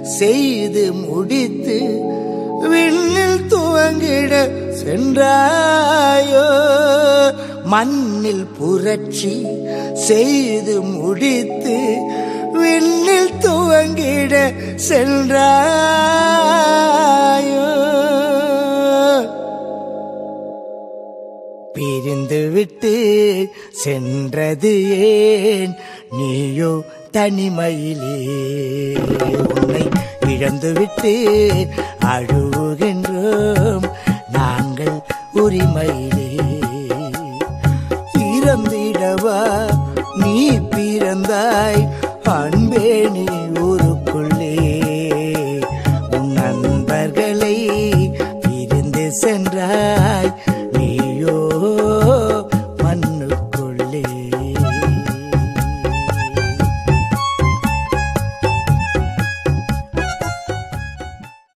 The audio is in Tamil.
செய்து முடித்து விண்ணில் துவங்கிட சென்றாயோ மண்ணில் புரட்சி செய்து முடித்து விண்ணில் துவங்கிட சென்றாயோ பிரிந்து விட்டு சென்றது ஏன் நீயோ தனிமையிலே உன்னை இழந்து விட்டு அழுகின்றோம் நாங்கள் உரிமையிலே